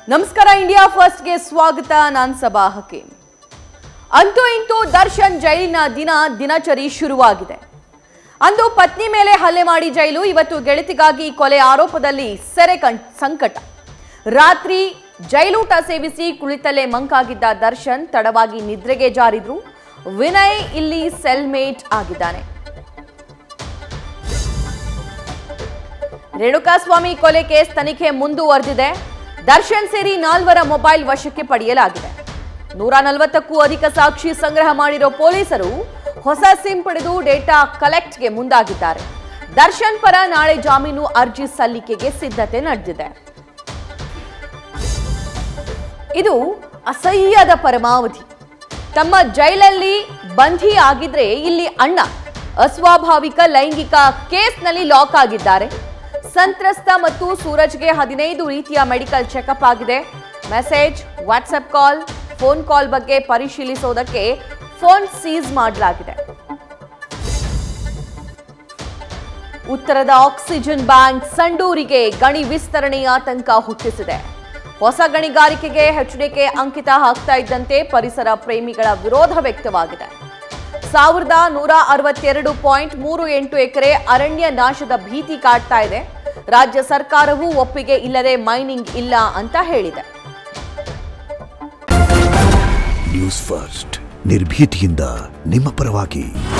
ನಮಸ್ಕಾರ ಇಂಡಿಯಾ ಫಸ್ಟ್ಗೆ ಸ್ವಾಗತ ನಾನ್ ಸಬಾ ಹಕೀಂ ಅಂತೂ ಇಂತೂ ದರ್ಶನ್ ಜೈಲಿನ ದಿನ ದಿನಚರಿ ಶುರುವಾಗಿದೆ ಅಂದು ಪತ್ನಿ ಮೇಲೆ ಹಲ್ಲೆ ಮಾಡಿ ಜೈಲು ಇವತ್ತು ಗೆಳತಿಗಾಗಿ ಕೊಲೆ ಆರೋಪದಲ್ಲಿ ಸೆರೆ ಕಣ್ ಸಂಕಟ ರಾತ್ರಿ ಜೈಲೂಟ ಸೇವಿಸಿ ಕುಳಿತಲ್ಲೇ ಮಂಕಾಗಿದ್ದ ದರ್ಶನ್ ತಡವಾಗಿ ನಿದ್ರೆಗೆ ಜಾರಿದ್ರು ವಿನಯ್ ಇಲ್ಲಿ ಸೆಲ್ಮೇಟ್ ಆಗಿದ್ದಾನೆ ರೇಣುಕಾಸ್ವಾಮಿ ಕೊಲೆ ಕೇಸ್ ತನಿಖೆ ಮುಂದುವರೆದಿದೆ ದರ್ಶನ್ ಸೇರಿ ನಾಲ್ವರ ಮೊಬೈಲ್ ವಶಕ್ಕೆ ಪಡೆಯಲಾಗಿದೆ ನೂರ ನಲವತ್ತಕ್ಕೂ ಅಧಿಕ ಸಾಕ್ಷಿ ಸಂಗ್ರಹ ಮಾಡಿರೋ ಪೊಲೀಸರು ಹೊಸ ಸಿಮ್ ಪಡೆದು ಡೇಟಾ ಕಲೆಕ್ಟ್ಗೆ ಮುಂದಾಗಿದ್ದಾರೆ ದರ್ಶನ್ ಪರ ನಾಳೆ ಜಾಮೀನು ಅರ್ಜಿ ಸಲ್ಲಿಕೆಗೆ ಸಿದ್ಧತೆ ನಡೆದಿದೆ ಇದು ಅಸಹ್ಯದ ಪರಮಾವಧಿ ತಮ್ಮ ಜೈಲಲ್ಲಿ ಬಂಧಿ ಆಗಿದ್ರೆ ಇಲ್ಲಿ ಅಣ್ಣ ಅಸ್ವಾಭಾವಿಕ ಲೈಂಗಿಕ ಕೇಸ್ನಲ್ಲಿ ಲಾಕ್ ಆಗಿದ್ದಾರೆ ಸಂತ್ರಸ್ತ ಮತ್ತು ಸೂರಜ್ಗೆ ಹದಿನೈದು ರೀತಿಯ ಮೆಡಿಕಲ್ ಚೆಕಪ್ ಆಗಿದೆ message WhatsApp call phone call ಬಗ್ಗೆ ಪರಿಶೀಲಿಸೋದಕ್ಕೆ ಫೋನ್ ಸೀಸ್ ಮಾಡಲಾಗಿದೆ ಉತ್ತರದ ಆಕ್ಸಿಜನ್ ಬ್ಯಾಂಕ್ ಸಂಡೂರಿಗೆ ಗಣಿ ವಿಸ್ತರಣೆಯ ಆತಂಕ ಹುಟ್ಟಿಸಿದೆ ಹೊಸ ಗಣಿಗಾರಿಕೆಗೆ ಎಚ್ಡಿಕೆ ಅಂಕಿತ ಹಾಕ್ತಾ ಇದ್ದಂತೆ ಪರಿಸರ ಪ್ರೇಮಿಗಳ ವಿರೋಧ ವ್ಯಕ್ತವಾಗಿದೆ ಸಾವಿರದ ನೂರ ಅರವತ್ತೆರಡು ಪಾಯಿಂಟ್ ಮೂರು ಎಂಟು ಎಕರೆ ಅರಣ್ಯ ನಾಶದ ಭೀತಿ ಕಾಡ್ತಾ ಇದೆ ರಾಜ್ಯ ಸರ್ಕಾರವೂ ಒಪ್ಪಿಗೆ ಇಲ್ಲದೆ ಮೈನಿಂಗ್ ಇಲ್ಲ ಅಂತ ಹೇಳಿದೆ ನ್ಯೂಸ್ ಫಸ್ಟ್ ನಿರ್ಭೀತಿಯಿಂದ ನಿಮ್ಮ ಪರವಾಗಿ